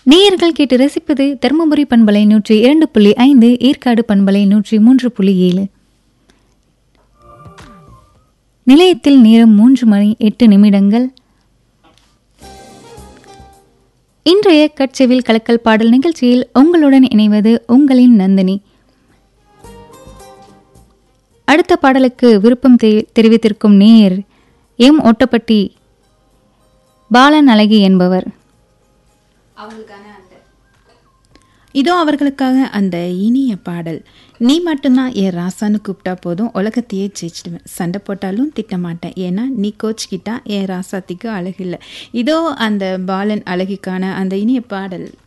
நேயர்கள் கேட்டு ரசிப்பது தருமபுரி பண்பலை நூற்றி இரண்டு புள்ளி ஐந்து ஏற்காடு பண்பலை நூற்றி மூன்று புள்ளி ஏழு நிலையத்தில் நேரம் மூன்று மணி எட்டு நிமிடங்கள் இன்றைய கட்செவில் கலக்கல் பாடல் நிகழ்ச்சியில் உங்களுடன் இணைவது உங்களின் நந்தினி அடுத்த பாடலுக்கு விருப்பம் தெ- தெரிவித்திருக்கும் நேயர் எம் ஒட்டப்பட்டி பாலன் அழகி என்பவர் இதோ அவர்களுக்காக அந்த இனிய பாடல் நீ மட்டும்தான் என் ராசான்னு கூப்பிட்டா போதும் உலகத்தையே ஜெயிச்சிடுவேன் சண்டை போட்டாலும் திட்ட மாட்டேன் ஏன்னா நீ கோச்சிக்கிட்டா என் ராசாத்திக்கு அழகில்லை இதோ அந்த பாலன் அழகிக்கான அந்த இனிய பாடல்